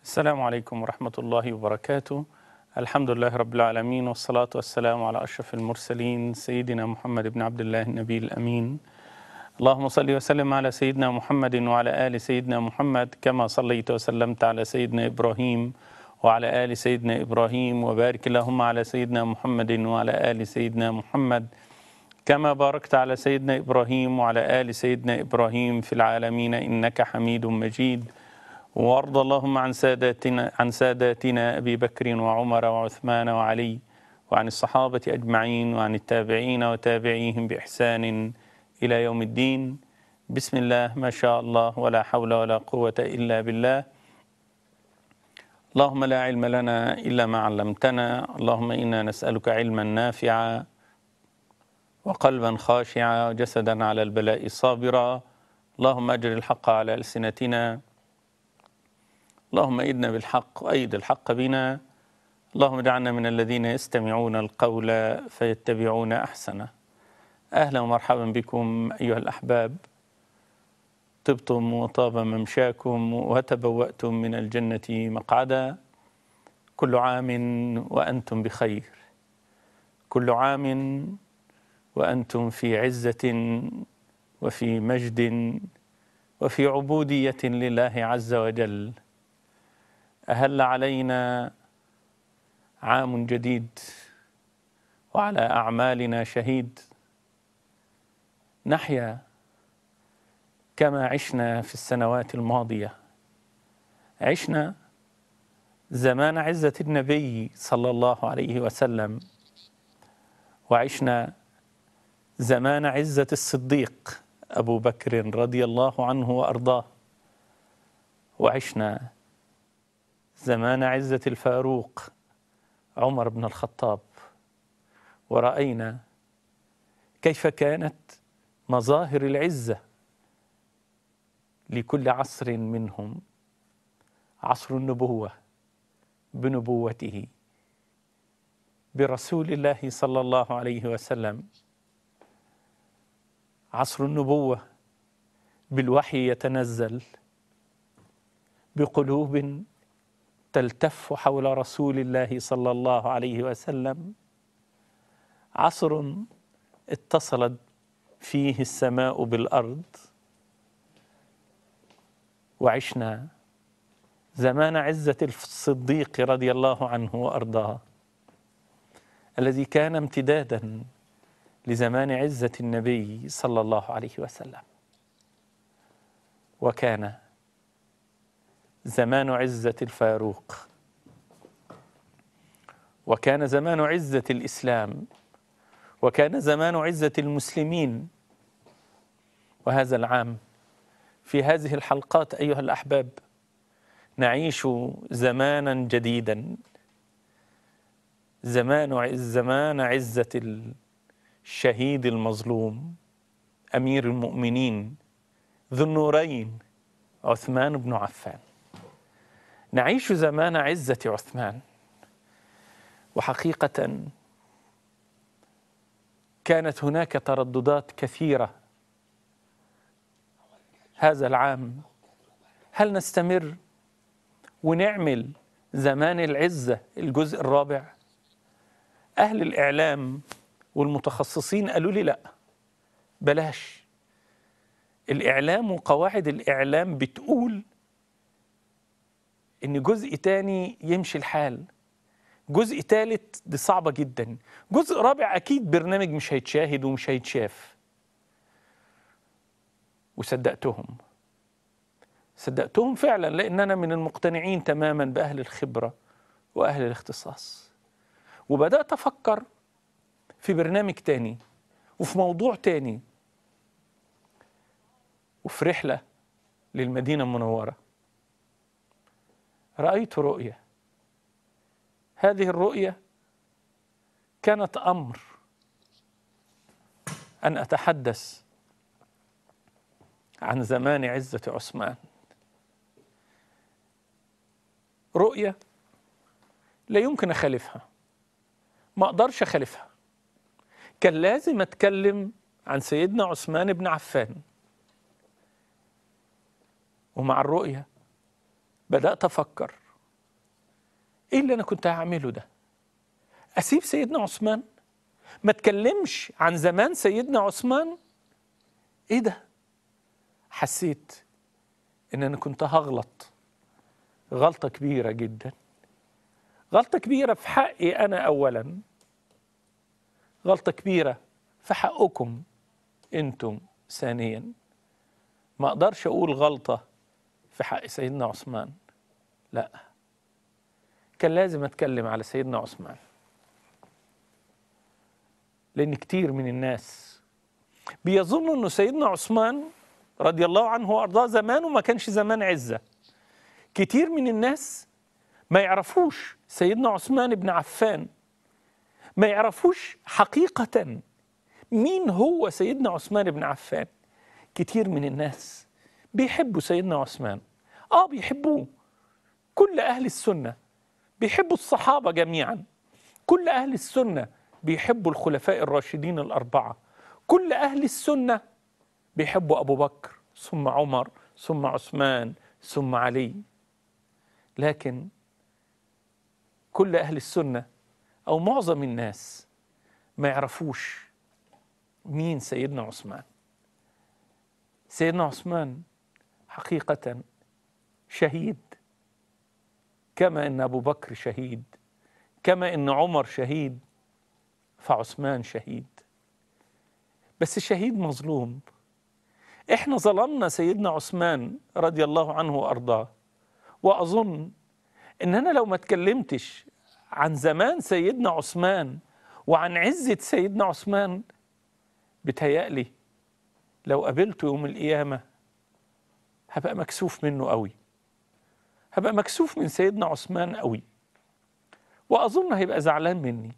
السلام عليكم ورحمة الله وبركاته الحمد لله رب العالمين والصلاة والسلام على أشرف المرسلين سيدنا محمد بن عبد الله النبي الأمين اللهم صل وسلم على سيدنا محمد وعلى آل سيدنا محمد كما صليت وسلمت على سيدنا إبراهيم وعلى آل سيدنا إبراهيم وبارك اللهم على سيدنا محمد وعلى آل سيدنا محمد كما باركت على سيدنا إبراهيم وعلى آل سيدنا إبراهيم في العالمين إنك حميد مجيد وارض اللهم عن ساداتنا عن ساداتنا ابي بكر وعمر وعثمان وعلي وعن الصحابه اجمعين وعن التابعين وتابعيهم باحسان الى يوم الدين بسم الله ما شاء الله ولا حول ولا قوه الا بالله اللهم لا علم لنا الا ما علمتنا اللهم انا نسالك علما نافعا وقلبا خاشعا وجسدا على البلاء صابرا اللهم اجر الحق على السنتنا اللهم ايدنا بالحق وايد الحق بنا اللهم اجعلنا من الذين يستمعون القول فيتبعون احسنه اهلا ومرحبا بكم ايها الاحباب طبتم وطاب ممشاكم وتبواتم من الجنه مقعدا كل عام وانتم بخير كل عام وانتم في عزه وفي مجد وفي عبوديه لله عز وجل أهل علينا عام جديد وعلى أعمالنا شهيد نحيا كما عشنا في السنوات الماضية عشنا زمان عزة النبي صلى الله عليه وسلم وعشنا زمان عزة الصديق أبو بكر رضي الله عنه وأرضاه وعشنا زمان عزة الفاروق عمر بن الخطاب ورأينا كيف كانت مظاهر العزة لكل عصر منهم عصر النبوة بنبوته برسول الله صلى الله عليه وسلم عصر النبوة بالوحي يتنزل بقلوب تلتف حول رسول الله صلى الله عليه وسلم عصر اتصلت فيه السماء بالارض وعشنا زمان عزه الصديق رضي الله عنه وارضاه الذي كان امتدادا لزمان عزه النبي صلى الله عليه وسلم وكان زمان عزة الفاروق وكان زمان عزة الإسلام وكان زمان عزة المسلمين وهذا العام في هذه الحلقات أيها الأحباب نعيش زمانا جديدا زمان زمان عزة الشهيد المظلوم أمير المؤمنين ذو النورين عثمان بن عفان نعيش زمان عزة عثمان وحقيقة كانت هناك ترددات كثيرة هذا العام هل نستمر ونعمل زمان العزة الجزء الرابع أهل الإعلام والمتخصصين قالوا لي لا بلاش الإعلام وقواعد الإعلام بتقول ان جزء تاني يمشي الحال جزء تالت دي صعبة جدا جزء رابع أكيد برنامج مش هيتشاهد ومش هيتشاف وصدقتهم صدقتهم فعلا لأن أنا من المقتنعين تماما بأهل الخبرة وأهل الاختصاص وبدأت أفكر في برنامج تاني وفي موضوع تاني وفي رحلة للمدينة المنورة رأيت رؤية هذه الرؤية كانت أمر أن أتحدث عن زمان عزة عثمان رؤية لا يمكن أخالفها ما أقدرش أخالفها كان لازم أتكلم عن سيدنا عثمان بن عفان ومع الرؤية بدأت أفكر ايه اللي انا كنت هعمله ده اسيب سيدنا عثمان ما اتكلمش عن زمان سيدنا عثمان ايه ده حسيت ان انا كنت هغلط غلطة كبيرة جدا غلطة كبيرة في حقي انا اولا غلطة كبيرة في حقكم انتم ثانيا ما اقدرش اقول غلطة في حق سيدنا عثمان لا كان لازم اتكلم على سيدنا عثمان لان كتير من الناس بيظنوا انه سيدنا عثمان رضي الله عنه وارضاه زمانه ما كانش زمان عزه كتير من الناس ما يعرفوش سيدنا عثمان بن عفان ما يعرفوش حقيقه مين هو سيدنا عثمان بن عفان كتير من الناس بيحبوا سيدنا عثمان اه بيحبوه كل اهل السنه بيحبوا الصحابه جميعا كل اهل السنه بيحبوا الخلفاء الراشدين الاربعه كل اهل السنه بيحبوا ابو بكر ثم عمر ثم عثمان ثم علي لكن كل اهل السنه او معظم الناس ما يعرفوش مين سيدنا عثمان سيدنا عثمان حقيقه شهيد كما ان ابو بكر شهيد كما ان عمر شهيد فعثمان شهيد بس الشهيد مظلوم احنا ظلمنا سيدنا عثمان رضي الله عنه وارضاه واظن ان انا لو ما اتكلمتش عن زمان سيدنا عثمان وعن عزة سيدنا عثمان بتهيألي لو قابلته يوم القيامة هبقى مكسوف منه قوي هبقى مكسوف من سيدنا عثمان قوي وأظن هيبقى زعلان مني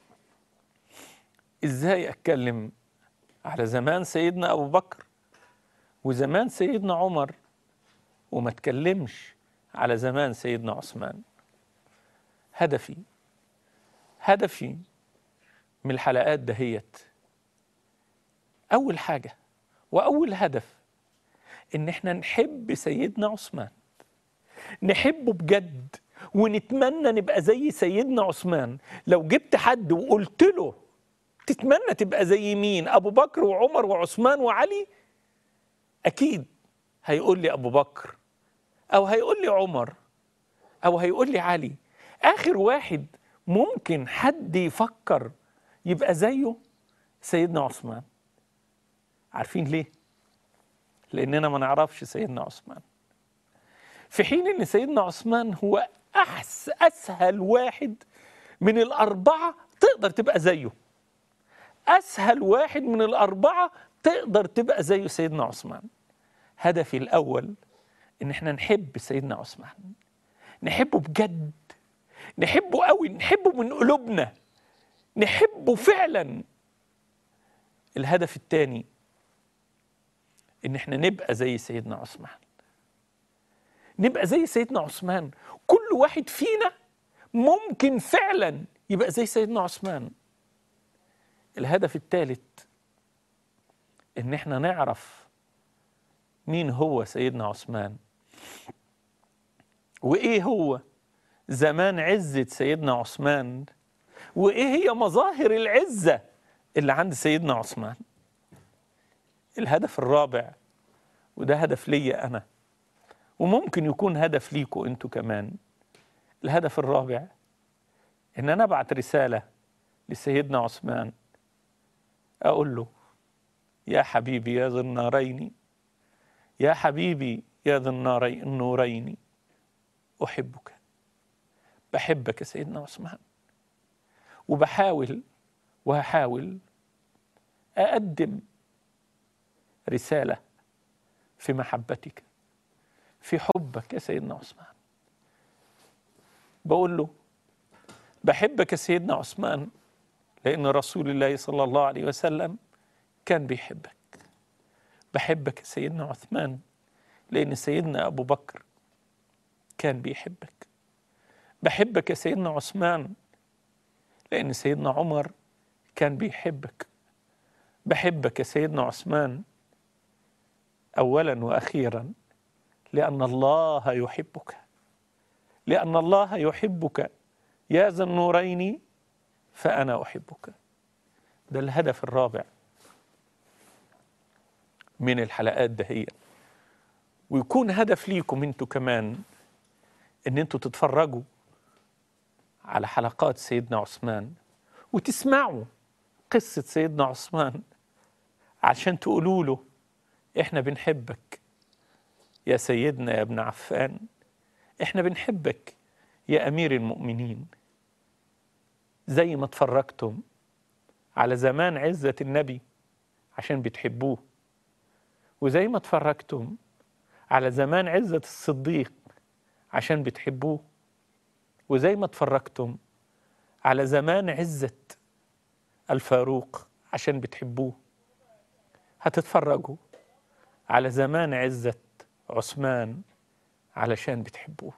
إزاي أتكلم على زمان سيدنا أبو بكر وزمان سيدنا عمر وما اتكلمش على زمان سيدنا عثمان هدفي هدفي من الحلقات دهيت أول حاجة وأول هدف إن إحنا نحب سيدنا عثمان نحبه بجد ونتمنى نبقى زي سيدنا عثمان لو جبت حد وقلت له تتمنى تبقى زي مين أبو بكر وعمر وعثمان وعلي أكيد هيقول لي أبو بكر أو هيقول لي عمر أو هيقول لي علي آخر واحد ممكن حد يفكر يبقى زيه سيدنا عثمان عارفين ليه؟ لأننا ما نعرفش سيدنا عثمان في حين ان سيدنا عثمان هو أحس اسهل واحد من الاربعه تقدر تبقى زيه اسهل واحد من الاربعه تقدر تبقى زيه سيدنا عثمان هدفي الاول ان احنا نحب سيدنا عثمان نحبه بجد نحبه قوي نحبه من قلوبنا نحبه فعلا الهدف الثاني ان احنا نبقى زي سيدنا عثمان نبقى زي سيدنا عثمان كل واحد فينا ممكن فعلا يبقى زي سيدنا عثمان الهدف الثالث ان احنا نعرف مين هو سيدنا عثمان وايه هو زمان عزة سيدنا عثمان وايه هي مظاهر العزة اللي عند سيدنا عثمان الهدف الرابع وده هدف ليا انا وممكن يكون هدف ليكوا انتوا كمان الهدف الرابع ان انا ابعت رساله لسيدنا عثمان اقول له يا حبيبي يا ذي النارين يا حبيبي يا ذي النارين النورين احبك بحبك يا سيدنا عثمان وبحاول وهحاول اقدم رساله في محبتك في حبك يا سيدنا عثمان بقول له بحبك يا سيدنا عثمان لأن رسول الله صلى الله عليه وسلم كان بيحبك بحبك يا سيدنا عثمان لأن سيدنا أبو بكر كان بيحبك بحبك يا سيدنا عثمان لأن سيدنا عمر كان بيحبك بحبك يا سيدنا عثمان أولا وأخيرا لأن الله يحبك لأن الله يحبك يا ذا النورين فأنا أحبك ده الهدف الرابع من الحلقات دهية ويكون هدف ليكم انتوا كمان ان انتوا تتفرجوا على حلقات سيدنا عثمان وتسمعوا قصة سيدنا عثمان عشان تقولوا له احنا بنحبك يا سيدنا يا ابن عفان احنا بنحبك يا امير المؤمنين زي ما اتفرجتم على زمان عزة النبي عشان بتحبوه وزي ما اتفرجتم على زمان عزة الصديق عشان بتحبوه وزي ما اتفرجتم على زمان عزة الفاروق عشان بتحبوه هتتفرجوا على زمان عزة عثمان علشان بتحبوه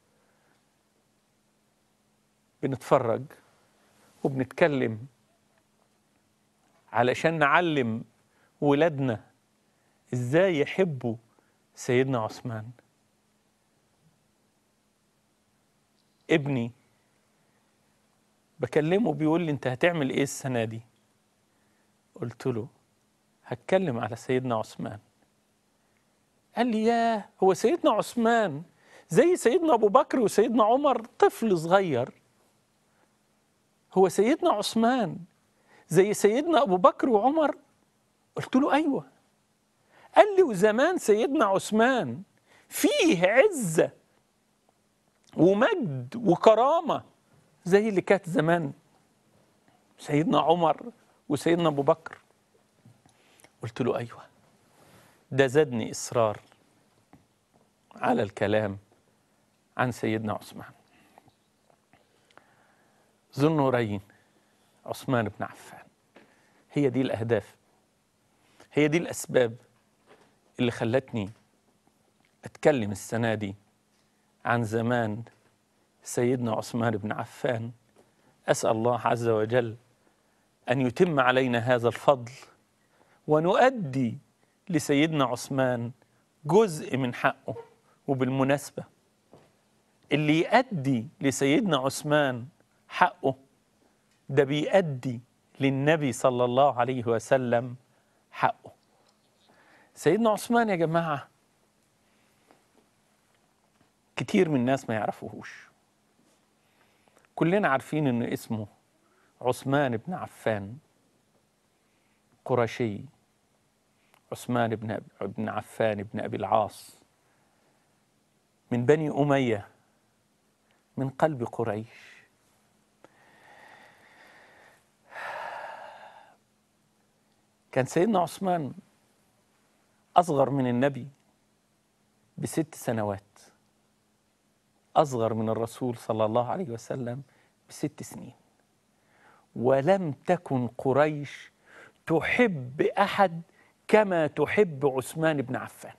بنتفرج وبنتكلم علشان نعلم ولادنا ازاي يحبوا سيدنا عثمان ابني بكلمه بيقول لي انت هتعمل ايه السنه دي قلت له هتكلم على سيدنا عثمان قال لي ياه هو سيدنا عثمان زي سيدنا ابو بكر وسيدنا عمر طفل صغير هو سيدنا عثمان زي سيدنا ابو بكر وعمر قلت له ايوه قال لي وزمان سيدنا عثمان فيه عزه ومجد وكرامه زي اللي كانت زمان سيدنا عمر وسيدنا ابو بكر قلت له ايوه ده زادني اصرار على الكلام عن سيدنا عثمان ذو النورين عثمان بن عفان هي دي الاهداف هي دي الاسباب اللي خلتني اتكلم السنه دي عن زمان سيدنا عثمان بن عفان اسال الله عز وجل ان يتم علينا هذا الفضل ونؤدي لسيدنا عثمان جزء من حقه وبالمناسبه اللي يؤدي لسيدنا عثمان حقه ده بيأدي للنبي صلى الله عليه وسلم حقه سيدنا عثمان يا جماعة كتير من الناس ما يعرفوهوش كلنا عارفين ان اسمه عثمان بن عفان قرشي عثمان بن بن عفان بن ابي العاص من بني اميه من قلب قريش كان سيدنا عثمان أصغر من النبي بست سنوات أصغر من الرسول صلى الله عليه وسلم بست سنين ولم تكن قريش تحب أحد كما تحب عثمان بن عفان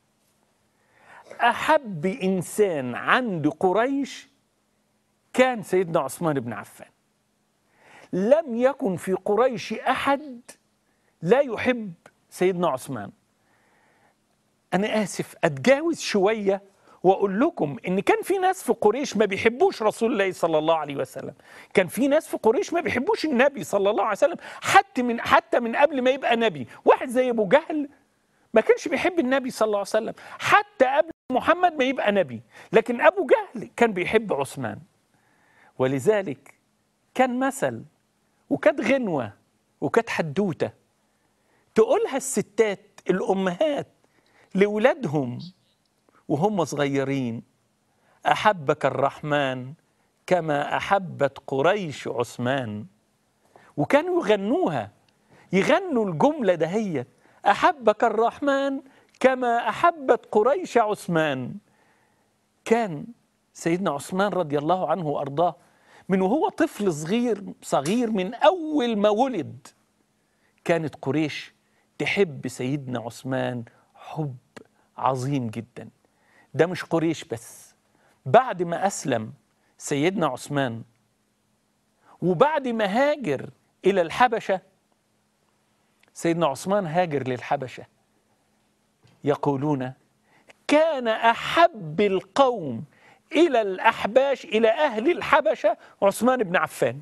أحب إنسان عند قريش كان سيدنا عثمان بن عفان لم يكن في قريش أحد لا يحب سيدنا عثمان أنا آسف أتجاوز شوية وأقول لكم إن كان في ناس في قريش ما بيحبوش رسول الله صلى الله عليه وسلم كان في ناس في قريش ما بيحبوش النبي صلى الله عليه وسلم حتى من حتى من قبل ما يبقى نبي واحد زي أبو جهل ما كانش بيحب النبي صلى الله عليه وسلم حتى قبل محمد ما يبقى نبي لكن أبو جهل كان بيحب عثمان ولذلك كان مثل وكانت غنوة وكانت حدوته تقولها الستات الأمهات لولادهم وهم صغيرين أحبك الرحمن كما أحبت قريش عثمان وكانوا يغنوها يغنوا الجملة دهيت أحبك الرحمن كما أحبت قريش عثمان كان سيدنا عثمان رضي الله عنه وأرضاه من وهو طفل صغير صغير من أول ما ولد كانت قريش تحب سيدنا عثمان حب عظيم جدا ده مش قريش بس بعد ما أسلم سيدنا عثمان وبعد ما هاجر إلى الحبشة سيدنا عثمان هاجر للحبشة يقولون كان أحب القوم إلى الأحباش إلى أهل الحبشة عثمان بن عفان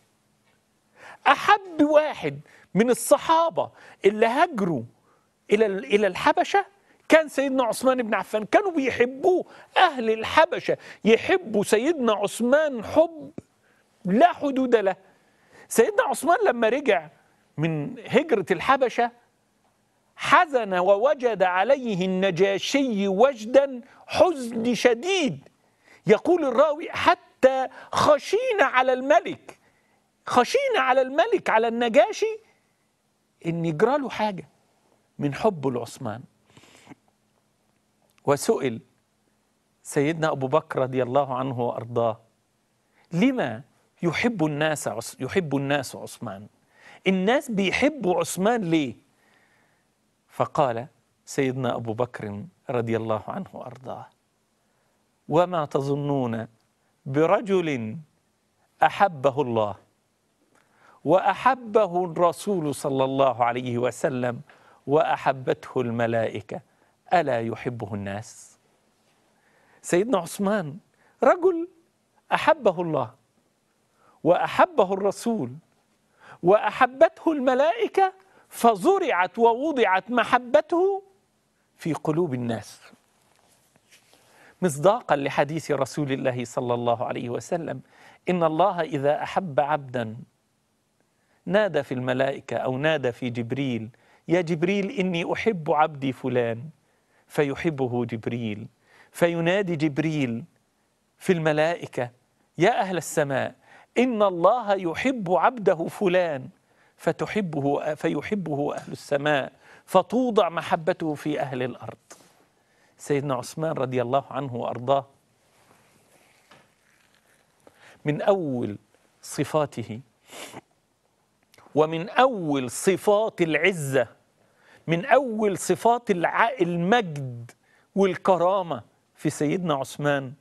أحب واحد من الصحابة اللي هاجروا إلى إلى الحبشة كان سيدنا عثمان بن عفان كانوا بيحبوه أهل الحبشة يحبوا سيدنا عثمان حب لا حدود له سيدنا عثمان لما رجع من هجرة الحبشة حزن ووجد عليه النجاشي وجدا حزن شديد يقول الراوي حتى خشينا على الملك خشينا على الملك على النجاشي ان يجرى له حاجه من حبه لعثمان وسئل سيدنا ابو بكر رضي الله عنه وارضاه لما يحب الناس يحب الناس عثمان الناس بيحبوا عثمان ليه فقال سيدنا ابو بكر رضي الله عنه وارضاه وما تظنون برجل احبه الله واحبه الرسول صلى الله عليه وسلم واحبته الملائكه الا يحبه الناس سيدنا عثمان رجل احبه الله واحبه الرسول واحبته الملائكه فزرعت ووضعت محبته في قلوب الناس مصداقا لحديث رسول الله صلى الله عليه وسلم ان الله اذا احب عبدا نادى في الملائكه او نادى في جبريل يا جبريل اني احب عبدي فلان فيحبه جبريل فينادي جبريل في الملائكه يا اهل السماء ان الله يحب عبده فلان فتحبه فيحبه اهل السماء فتوضع محبته في اهل الارض سيدنا عثمان رضي الله عنه وارضاه من اول صفاته ومن اول صفات العزه من اول صفات المجد والكرامه في سيدنا عثمان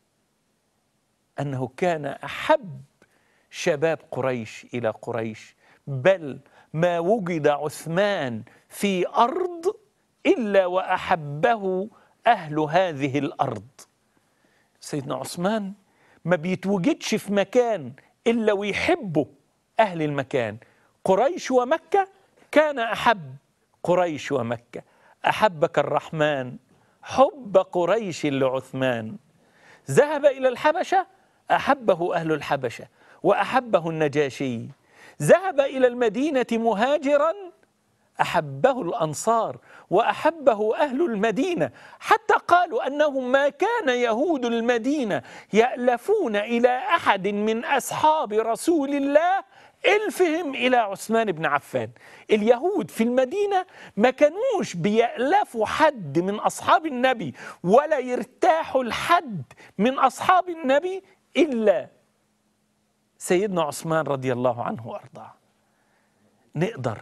انه كان احب شباب قريش الى قريش بل ما وجد عثمان في ارض الا واحبه اهل هذه الارض سيدنا عثمان ما بيتوجدش في مكان الا ويحبه اهل المكان قريش ومكه كان احب قريش ومكه احبك الرحمن حب قريش لعثمان ذهب الى الحبشه احبه اهل الحبشه واحبه النجاشي ذهب الى المدينه مهاجرا احبه الانصار واحبه اهل المدينه حتى قالوا انهم ما كان يهود المدينه يالفون الى احد من اصحاب رسول الله الفهم الى عثمان بن عفان اليهود في المدينه ما كانوش بيالفوا حد من اصحاب النبي ولا يرتاحوا لحد من اصحاب النبي الا سيدنا عثمان رضي الله عنه وارضاه نقدر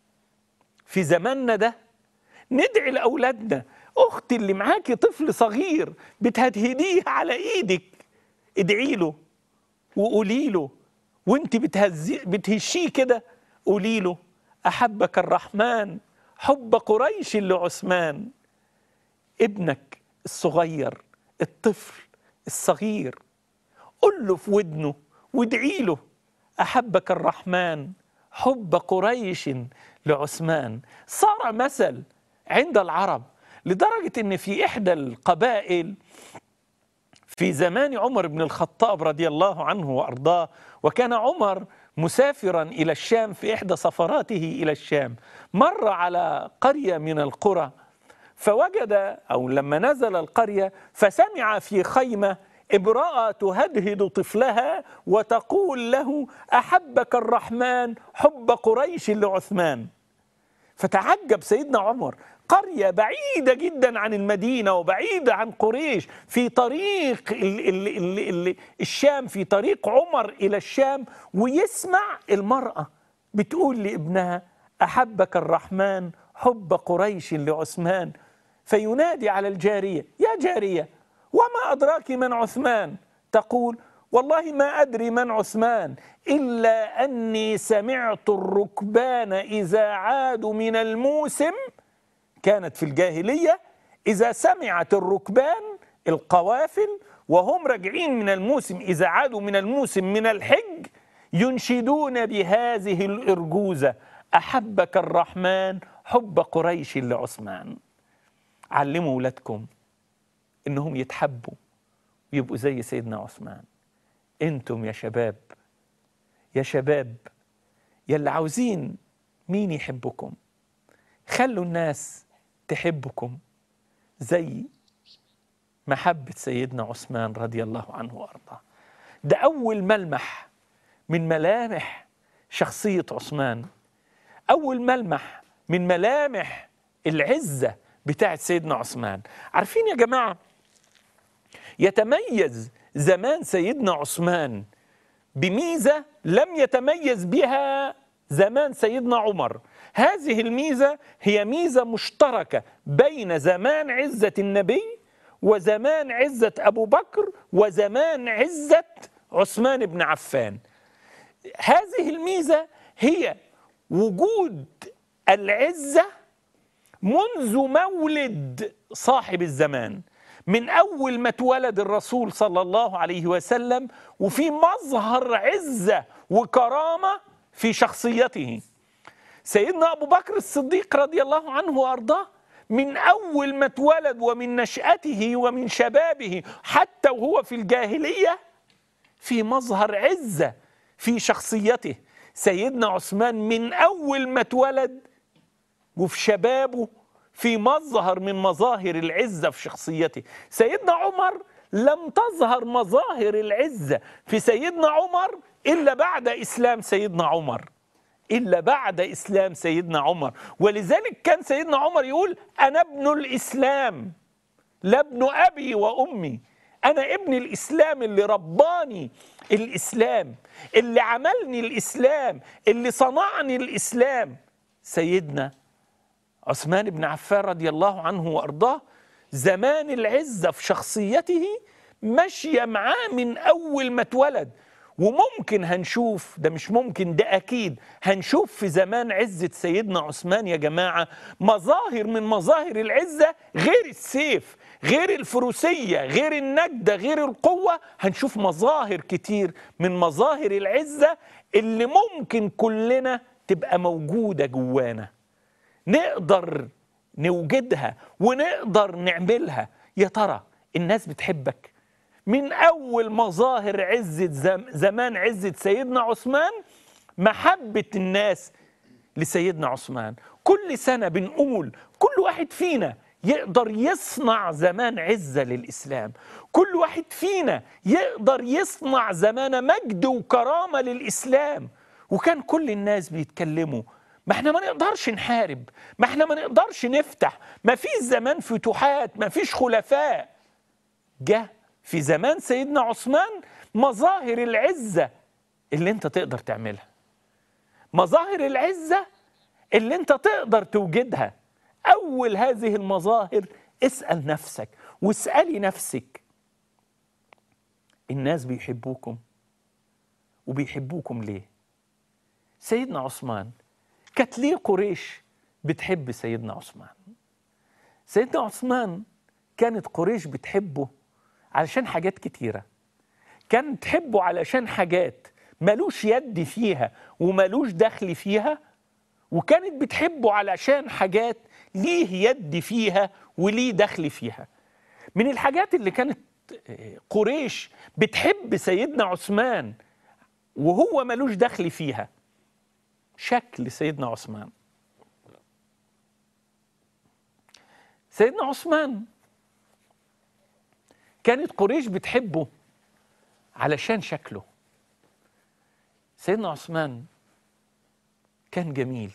في زماننا ده ندعي لاولادنا اختي اللي معاكي طفل صغير بتهدهديه على ايدك ادعي له وقولي له وانت بتهزي بتهشيه كده قولي له احبك الرحمن حب قريش لعثمان ابنك الصغير الطفل الصغير قل له في ودنه وادعي له احبك الرحمن حب قريش لعثمان صار مثل عند العرب لدرجه ان في احدى القبائل في زمان عمر بن الخطاب رضي الله عنه وارضاه وكان عمر مسافرا الى الشام في احدى سفراته الى الشام مر على قريه من القرى فوجد او لما نزل القريه فسمع في خيمه امراه تهدهد طفلها وتقول له احبك الرحمن حب قريش لعثمان فتعجب سيدنا عمر قرية بعيدة جدا عن المدينة وبعيدة عن قريش في طريق ال ال ال ال الشام في طريق عمر إلى الشام ويسمع المرأة بتقول لابنها أحبك الرحمن حب قريش لعثمان فينادي على الجارية يا جارية وما أدراك من عثمان تقول والله ما أدري من عثمان إلا أني سمعت الركبان إذا عادوا من الموسم كانت في الجاهلية إذا سمعت الركبان القوافل وهم راجعين من الموسم إذا عادوا من الموسم من الحج ينشدون بهذه الأرجوزة أحبك الرحمن حب قريش لعثمان علموا ولادكم إنهم يتحبوا ويبقوا زي سيدنا عثمان انتم يا شباب يا شباب يلي عاوزين مين يحبكم خلوا الناس تحبكم زي محبة سيدنا عثمان رضي الله عنه وأرضاه ده أول ملمح من ملامح شخصية عثمان أول ملمح من ملامح العزة بتاعت سيدنا عثمان عارفين يا جماعة يتميز زمان سيدنا عثمان بميزة لم يتميز بها زمان سيدنا عمر هذه الميزة هي ميزة مشتركة بين زمان عزة النبي وزمان عزة أبو بكر وزمان عزة عثمان بن عفان هذه الميزة هي وجود العزة منذ مولد صاحب الزمان من أول ما اتولد الرسول صلى الله عليه وسلم وفي مظهر عزة وكرامة في شخصيته سيدنا أبو بكر الصديق رضي الله عنه وأرضاه من أول ما اتولد ومن نشأته ومن شبابه حتى وهو في الجاهلية في مظهر عزة في شخصيته سيدنا عثمان من أول ما اتولد وفي شبابه في مظهر من مظاهر العزة في شخصيته سيدنا عمر لم تظهر مظاهر العزة في سيدنا عمر إلا بعد إسلام سيدنا عمر إلا بعد إسلام سيدنا عمر ولذلك كان سيدنا عمر يقول أنا ابن الإسلام لا ابن أبي وأمي أنا ابن الإسلام اللي رباني الإسلام اللي عملني الإسلام اللي صنعني الإسلام سيدنا عثمان بن عفان رضي الله عنه وأرضاه زمان العزة في شخصيته ماشية معاه من أول ما اتولد وممكن هنشوف ده مش ممكن ده أكيد هنشوف في زمان عزة سيدنا عثمان يا جماعة مظاهر من مظاهر العزة غير السيف غير الفروسية غير النجدة غير القوة هنشوف مظاهر كتير من مظاهر العزة اللي ممكن كلنا تبقى موجودة جوانا نقدر نوجدها ونقدر نعملها يا ترى الناس بتحبك من أول مظاهر عزة زم زمان عزة سيدنا عثمان محبة الناس لسيدنا عثمان كل سنة بنقول كل واحد فينا يقدر يصنع زمان عزة للإسلام كل واحد فينا يقدر يصنع زمان مجد وكرامة للإسلام وكان كل الناس بيتكلموا ما احنا ما نقدرش نحارب ما احنا ما نقدرش نفتح ما فيش زمان فتوحات ما فيش خلفاء جه في زمان سيدنا عثمان مظاهر العزة اللي انت تقدر تعملها مظاهر العزة اللي انت تقدر توجدها أول هذه المظاهر اسأل نفسك واسألي نفسك الناس بيحبوكم وبيحبوكم ليه سيدنا عثمان كانت ليه قريش بتحب سيدنا عثمان سيدنا عثمان كانت قريش بتحبه علشان حاجات كتيرة كانت تحبه علشان حاجات ملوش يد فيها وملوش دخل فيها وكانت بتحبه علشان حاجات ليه يد فيها وليه دخل فيها من الحاجات اللي كانت قريش بتحب سيدنا عثمان وهو ملوش دخل فيها شكل سيدنا عثمان سيدنا عثمان كانت قريش بتحبه علشان شكله سيدنا عثمان كان جميل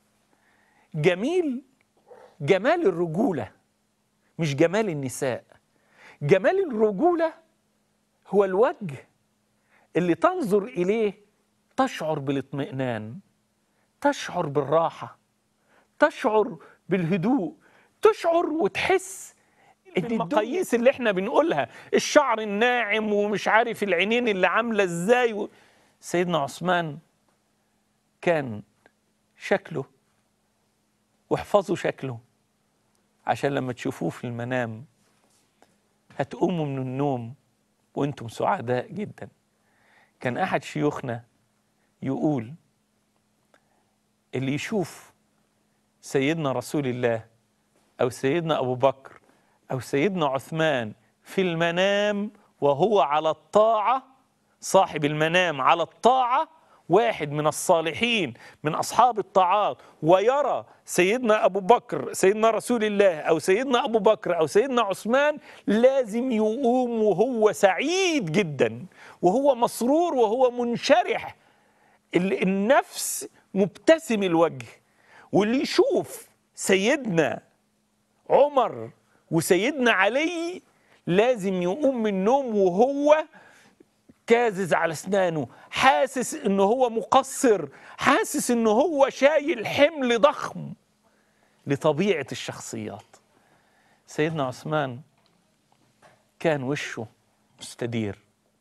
جميل جمال الرجولة مش جمال النساء جمال الرجولة هو الوجه اللي تنظر إليه تشعر بالاطمئنان تشعر بالراحة تشعر بالهدوء تشعر وتحس ان المقاييس اللي احنا بنقولها الشعر الناعم ومش عارف العينين اللي عامله ازاي و... سيدنا عثمان كان شكله واحفظوا شكله عشان لما تشوفوه في المنام هتقوموا من النوم وانتم سعداء جدا كان احد شيوخنا يقول اللي يشوف سيدنا رسول الله او سيدنا ابو بكر او سيدنا عثمان في المنام وهو على الطاعه صاحب المنام على الطاعه واحد من الصالحين من اصحاب الطاعات ويرى سيدنا ابو بكر سيدنا رسول الله او سيدنا ابو بكر او سيدنا عثمان لازم يقوم وهو سعيد جدا وهو مسرور وهو منشرح ال- النفس مبتسم الوجه واللي يشوف سيدنا عمر وسيدنا علي لازم يقوم من النوم وهو كازز على اسنانه حاسس ان هو مقصر حاسس ان هو شايل حمل ضخم لطبيعه الشخصيات سيدنا عثمان كان وشه مستدير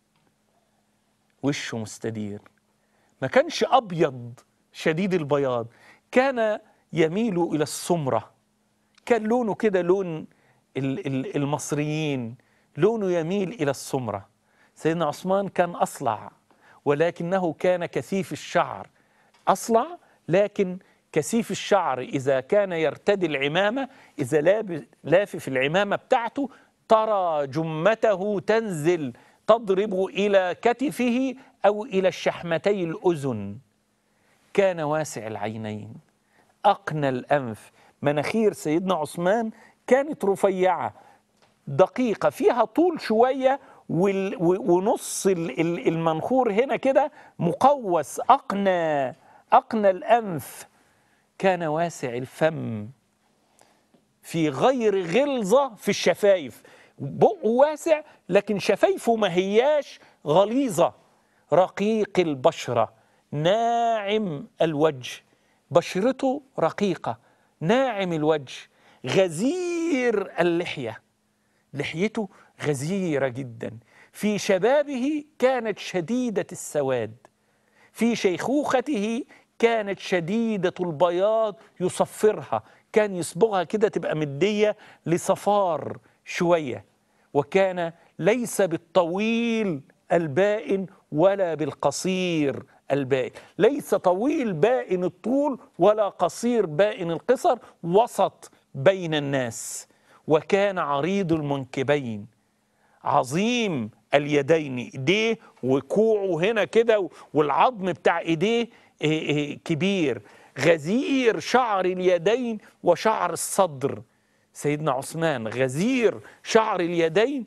وشه مستدير ما كانش ابيض شديد البياض كان يميل الى السمره كان لونه كده لون ال- ال- المصريين لونه يميل الى السمره سيدنا عثمان كان اصلع ولكنه كان كثيف الشعر اصلع لكن كثيف الشعر اذا كان يرتدي العمامه اذا لاب- لافف العمامه بتاعته ترى جمته تنزل تضرب الى كتفه او الى الشحمتي الاذن كان واسع العينين أقنى الأنف مناخير سيدنا عثمان كانت رفيعة دقيقة فيها طول شوية وال- و- ونص ال- ال- المنخور هنا كده مقوس أقنى أقنى الأنف كان واسع الفم في غير غلظة في الشفايف بقه واسع لكن شفايفه ما هياش غليظة رقيق البشرة ناعم الوجه بشرته رقيقة ناعم الوجه غزير اللحية لحيته غزيرة جدا في شبابه كانت شديدة السواد في شيخوخته كانت شديدة البياض يصفرها كان يصبغها كده تبقى مدية لصفار شوية وكان ليس بالطويل البائن ولا بالقصير البائن ليس طويل بائن الطول ولا قصير بائن القصر وسط بين الناس وكان عريض المنكبين عظيم اليدين ايديه وكوعه هنا كده والعظم بتاع ايديه إيه إيه كبير غزير شعر اليدين وشعر الصدر سيدنا عثمان غزير شعر اليدين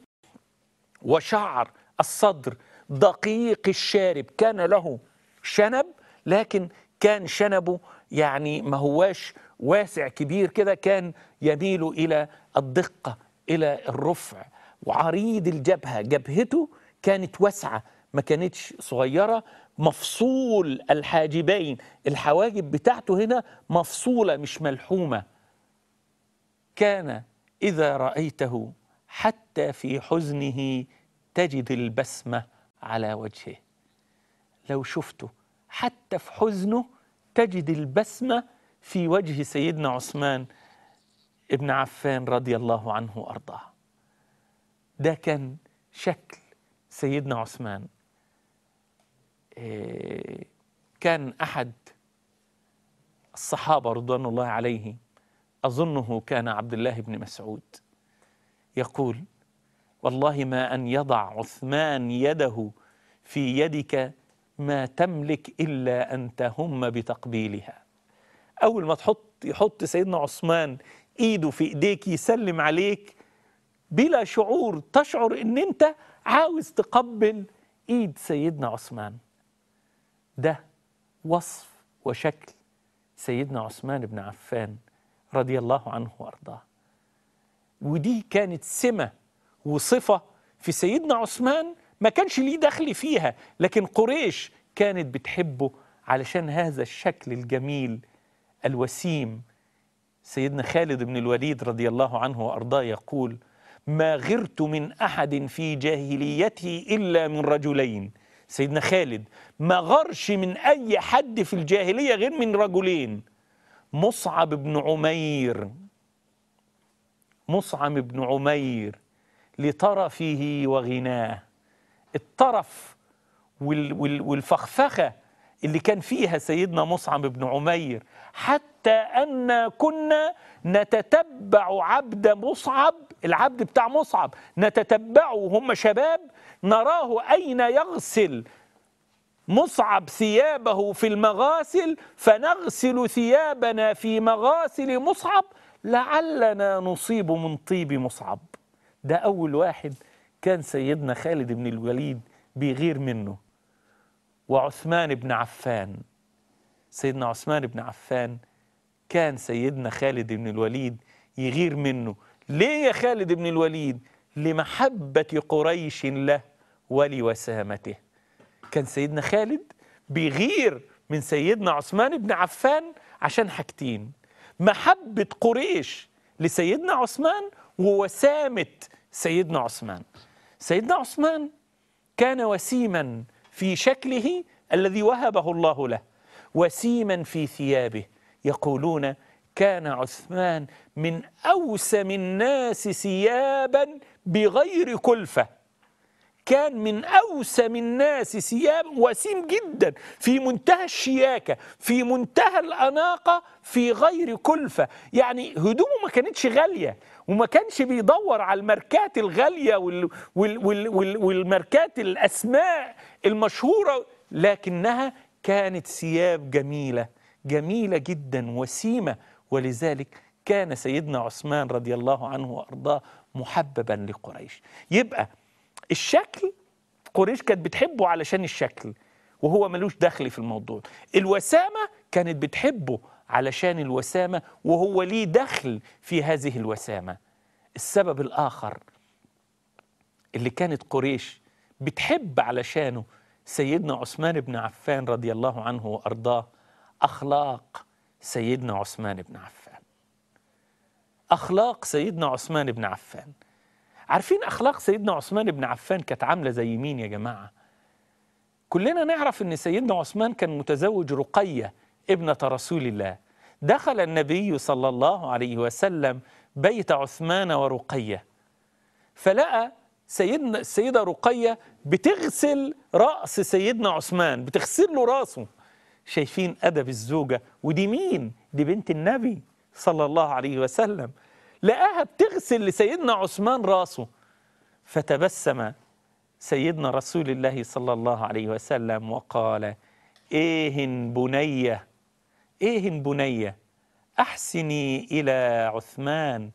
وشعر الصدر دقيق الشارب كان له شنب لكن كان شنبه يعني ما هواش واسع كبير كده كان يميل إلى الدقة إلى الرفع وعريض الجبهة جبهته كانت واسعة ما كانتش صغيرة مفصول الحاجبين الحواجب بتاعته هنا مفصولة مش ملحومة كان إذا رأيته حتى في حزنه تجد البسمة على وجهه لو شفته حتى في حزنه تجد البسمة في وجه سيدنا عثمان ابن عفان رضي الله عنه وأرضاه ده كان شكل سيدنا عثمان إيه، كان أحد الصحابة رضوان الله عليه أظنه كان عبد الله بن مسعود يقول والله ما أن يضع عثمان يده في يدك ما تملك إلا أن تهم بتقبيلها أول ما تحط يحط سيدنا عثمان إيده في إيديك يسلم عليك بلا شعور تشعر ان انت عاوز تقبل ايد سيدنا عثمان ده وصف وشكل سيدنا عثمان بن عفان رضي الله عنه وارضاه ودي كانت سمه وصفه في سيدنا عثمان ما كانش ليه دخل فيها لكن قريش كانت بتحبه علشان هذا الشكل الجميل الوسيم سيدنا خالد بن الوليد رضي الله عنه وارضاه يقول ما غرت من احد في جاهليته الا من رجلين سيدنا خالد ما غرش من اي حد في الجاهليه غير من رجلين مصعب بن عمير مصعب بن عمير لطرفه وغناه الطرف وال وال والفخفخة اللي كان فيها سيدنا مصعب بن عمير حتى أن كنا نتتبع عبد مصعب العبد بتاع مصعب نتتبعه وهم شباب نراه أين يغسل مصعب ثيابه في المغاسل فنغسل ثيابنا في مغاسل مصعب لعلنا نصيب من طيب مصعب ده أول واحد كان سيدنا خالد بن الوليد بيغير منه وعثمان بن عفان سيدنا عثمان بن عفان كان سيدنا خالد بن الوليد يغير منه ليه يا خالد بن الوليد لمحبة قريش له ولوسامته كان سيدنا خالد بيغير من سيدنا عثمان بن عفان عشان حاجتين محبة قريش لسيدنا عثمان ووسامة سيدنا عثمان سيدنا عثمان كان وسيما في شكله الذي وهبه الله له وسيما في ثيابه يقولون كان عثمان من أوسم الناس ثيابا بغير كلفة كان من أوسم الناس ثياب وسيم جدا في منتهى الشياكة في منتهى الأناقة في غير كلفة يعني هدومه ما كانتش غالية وما كانش بيدور على الماركات الغالية وال وال وال وال والماركات الأسماء المشهورة لكنها كانت ثياب جميلة جميلة جدا وسيمة ولذلك كان سيدنا عثمان رضي الله عنه وأرضاه محببا لقريش يبقى الشكل قريش كانت بتحبه علشان الشكل وهو ملوش دخل في الموضوع الوسامة كانت بتحبه علشان الوسامة وهو ليه دخل في هذه الوسامة السبب الآخر اللي كانت قريش بتحب علشانه سيدنا عثمان بن عفان رضي الله عنه وأرضاه أخلاق سيدنا عثمان بن عفان أخلاق سيدنا عثمان بن عفان عارفين أخلاق سيدنا عثمان بن عفان كانت عاملة زي مين يا جماعة كلنا نعرف أن سيدنا عثمان كان متزوج رقية ابنة رسول الله دخل النبي صلى الله عليه وسلم بيت عثمان ورقية فلقى سيدنا السيدة رقية بتغسل رأس سيدنا عثمان بتغسل له راسه شايفين أدب الزوجة ودي مين؟ دي بنت النبي صلى الله عليه وسلم لقاها بتغسل لسيدنا عثمان راسه فتبسم سيدنا رسول الله صلى الله عليه وسلم وقال ايه بنيه ايه بنيه احسني الى عثمان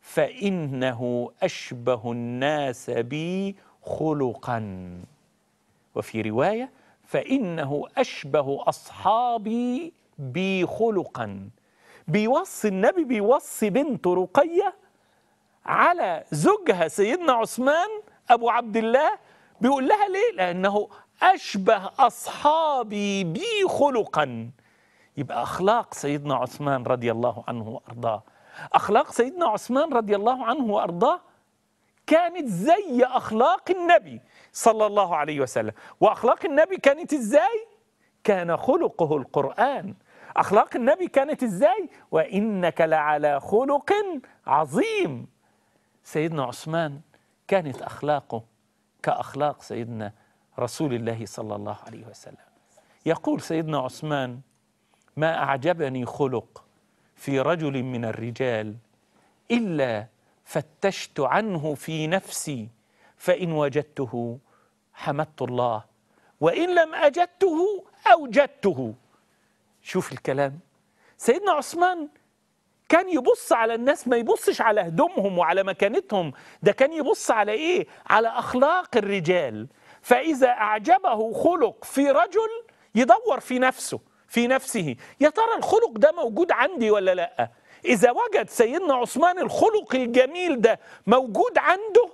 فانه اشبه الناس بي خلقا وفي روايه فانه اشبه اصحابي بي خلقا بيوصي النبي بيوصي بنته رقية على زوجها سيدنا عثمان أبو عبد الله بيقول لها ليه؟ لأنه أشبه أصحابي بي خلقا يبقى أخلاق سيدنا عثمان رضي الله عنه وأرضاه أخلاق سيدنا عثمان رضي الله عنه وأرضاه كانت زي أخلاق النبي صلى الله عليه وسلم وأخلاق النبي كانت إزاي؟ كان خلقه القرآن أخلاق النبي كانت إزاي وإنك لعلى خلق عظيم سيدنا عثمان كانت أخلاقه كأخلاق سيدنا رسول الله صلى الله عليه وسلم يقول سيدنا عثمان ما أعجبني خلق في رجل من الرجال إلا فتشت عنه في نفسي فإن وجدته حمدت الله وإن لم أجدته أوجدته شوف الكلام سيدنا عثمان كان يبص على الناس ما يبصش على هدومهم وعلى مكانتهم ده كان يبص على ايه على اخلاق الرجال فاذا اعجبه خلق في رجل يدور في نفسه في نفسه يا ترى الخلق ده موجود عندي ولا لا اذا وجد سيدنا عثمان الخلق الجميل ده موجود عنده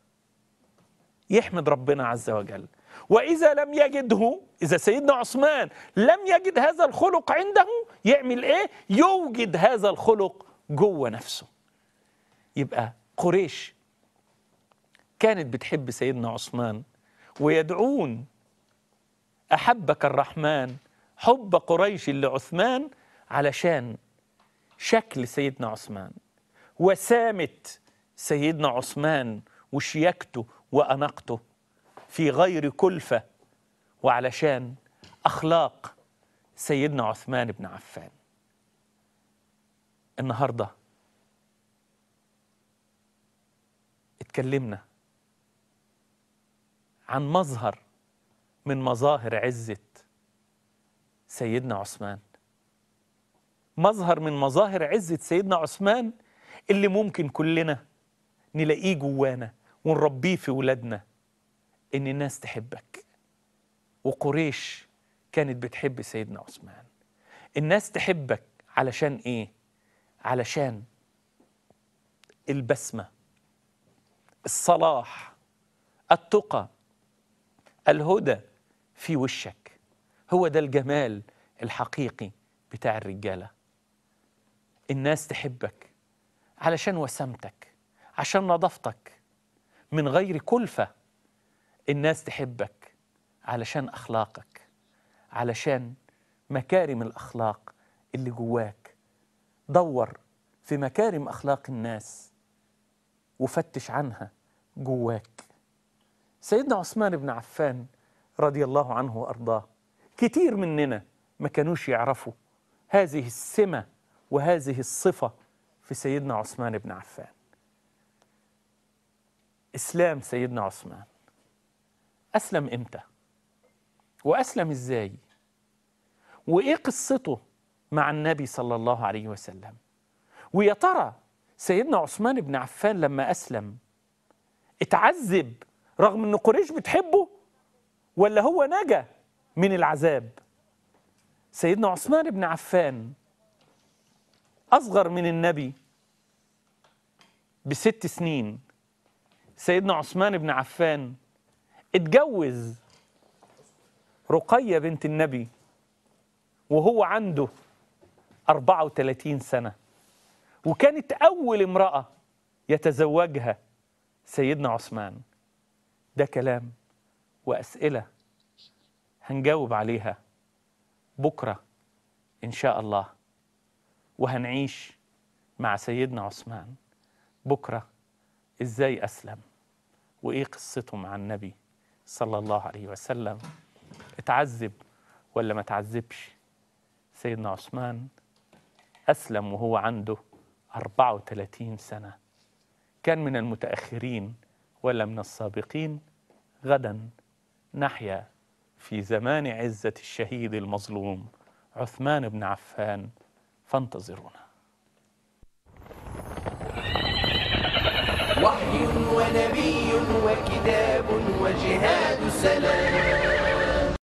يحمد ربنا عز وجل وإذا لم يجده إذا سيدنا عثمان لم يجد هذا الخلق عنده يعمل إيه؟ يوجد هذا الخلق جوه نفسه يبقى قريش كانت بتحب سيدنا عثمان ويدعون أحبك الرحمن حب قريش لعثمان علشان شكل سيدنا عثمان وسامة سيدنا عثمان وشياكته وأناقته في غير كلفة وعلشان أخلاق سيدنا عثمان بن عفان النهارده اتكلمنا عن مظهر من مظاهر عزة سيدنا عثمان مظهر من مظاهر عزة سيدنا عثمان اللي ممكن كلنا نلاقيه جوانا ونربيه في ولادنا إن الناس تحبك وقريش كانت بتحب سيدنا عثمان الناس تحبك علشان إيه؟ علشان البسمة الصلاح التقى الهدى في وشك هو ده الجمال الحقيقي بتاع الرجالة الناس تحبك علشان وسامتك عشان نظافتك من غير كلفة الناس تحبك علشان أخلاقك علشان مكارم الأخلاق اللي جواك دور في مكارم أخلاق الناس وفتش عنها جواك سيدنا عثمان بن عفان رضي الله عنه وارضاه كتير مننا ما كانوش يعرفوا هذه السمه وهذه الصفه في سيدنا عثمان بن عفان اسلام سيدنا عثمان اسلم امتى واسلم ازاي وايه قصته مع النبي صلى الله عليه وسلم ويا ترى سيدنا عثمان بن عفان لما اسلم اتعذب رغم ان قريش بتحبه ولا هو نجا من العذاب سيدنا عثمان بن عفان اصغر من النبي بست سنين سيدنا عثمان بن عفان اتجوز رقية بنت النبي وهو عنده 34 سنة وكانت أول امرأة يتزوجها سيدنا عثمان ده كلام وأسئلة هنجاوب عليها بكرة إن شاء الله وهنعيش مع سيدنا عثمان بكرة إزاي أسلم وإيه قصته مع النبي صلى الله عليه وسلم اتعذب ولا ما تعذبش سيدنا عثمان أسلم وهو عنده 34 سنة كان من المتأخرين ولا من السابقين غدا نحيا في زمان عزة الشهيد المظلوم عثمان بن عفان فانتظرونا وحي ونبي وكتاب وجهاد